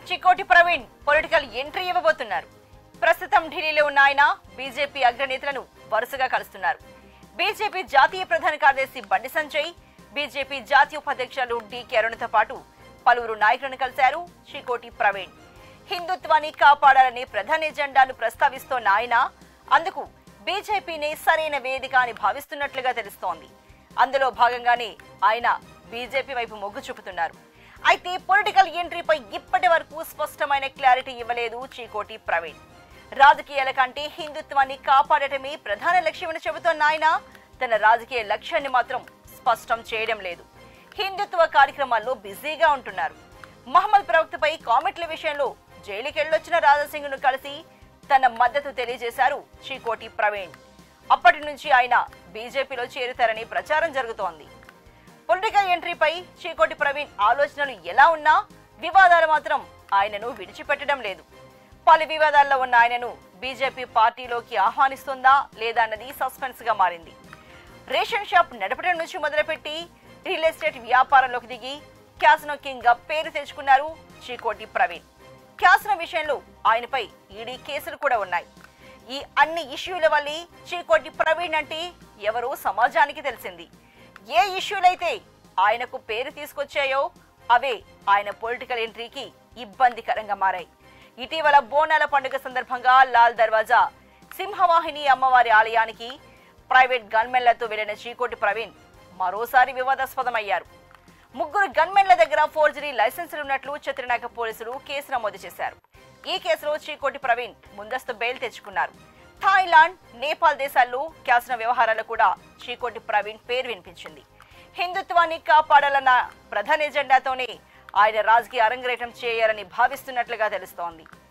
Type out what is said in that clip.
Chikoti Praveen political entry ఇవ్వబోతున్నారు ప్రస్తుతం ఢిల్లీలో ఉన్న ఆయన బీజేపీ అగ్రనేతలను వరుసగా కలుస్తున్నారు బీజేపీ జాతీయ ప్రధాన కార్యదర్శి బండి సంజయ్ బీజేపీ జాతీయ ఉపాధ్యక్షులు డికే అరుణ్తో పాటు పలువురు నాయకులను కలిశారు చికోటి ప్రవీణ్ హిందుత్వాన్ని కాపాడాలనే ప్రధాన ఎజెండాను ప్రస్తావిస్తోన్న ఆయన అందుకు బీజేపీని సరైన వేదిక అని భావిస్తున్నట్లుగా తెలుస్తోంది అందులో భాగంగానే ఆయన బీజేపీ వైపు మొగ్గు చూపుతున్నారు అయితే పొలిటికల్ ఎంట్రీపై ఇప్పటి వరకు స్పష్టమైన క్లారిటీ ఇవ్వలేదు చీకోటి ప్రవీణ్ రాజకీయాల కంటే హిందుత్వాన్ని కాపాడటమే ప్రధాన లక్ష్యమని చెబుతోన్న ఆయన తన రాజకీయ లక్ష్యాన్ని మాత్రం స్పష్టం చేయడం లేదు హిందుత్వ కార్యక్రమాల్లో బిజీగా ఉంటున్నారు మహమ్మద్ ప్రవక్తపై కామెంట్ల విషయంలో జైలుకెళ్లొచ్చిన రాజాసింగ్ ను కలిసి తన మద్దతు తెలియజేశారు చీకోటి ప్రవీణ్ అప్పటి నుంచి ఆయన బీజేపీలో చేరుతారని ప్రచారం జరుగుతోంది పొలిటికల్ ఎంట్రీపై చీకోటి ప్రవీణ్ ఆలోచనలు ఎలా ఉన్నా వివాదాలు మాత్రం ఆయనను విడిచిపెట్టడం లేదు పలు వివాదాల్లో ఉన్న ఆయనను బీజేపీ పార్టీలోకి ఆహ్వానిస్తుందా లేదా అన్నది సస్పెన్స్ గా మారింది రేషన్ షాప్ నడపడం నుంచి మొదలుపెట్టి రియల్ ఎస్టేట్ వ్యాపారంలోకి దిగి క్యాసినో కింగ్ గా పేరు తెచ్చుకున్నారు చీకోటి ప్రవీణ్ క్యాసినో విషయంలో ఆయనపై ఈడీ కేసులు కూడా ఉన్నాయి ఈ అన్ని ఇష్యూల వల్ల చీకోటి ప్రవీణ్ అంటే ఎవరో సమాజానికి తెలిసింది ఏ ఇష్యూలైతే ఆయనకు పేరు తీసుకొచ్చాయో అవే ఆయన పొలిటికల్ ఎంట్రీకి ఇబ్బందికరంగా మారాయి ఇటీవల బోనాల పండుగ సందర్భంగా లాల్ దర్వాజా సింహవాహిని అమ్మవారి ఆలయానికి ప్రైవేట్ గన్మెన్లతో వెళ్లిన చీకోటి ప్రవీణ్ మరోసారి వివాదాస్పదమయ్యారు ముగ్గురు గన్మెన్ల దగ్గర ఫోర్జరీ లైసెన్సులు ఉన్నట్లు చిత్రనాక పోలీసులు కేసు నమోదు చేశారు ఈ కేసులో చీకోటి ప్రవీణ్ ముందస్తు బెయిల్ తెచ్చుకున్నారు థాయిలాండ్ నేపాల్ దేశాల్లో క్యాసిన వ్యవహారాలు కూడా చీకోటి ప్రవీణ్ పేరు వినిపించింది హిందుత్వాన్ని కాపాడాలన్న ప్రధాన ఎజెండాతోనే ఆయన రాజకీయ అరంగేటం చేయాలని భావిస్తున్నట్లుగా తెలుస్తోంది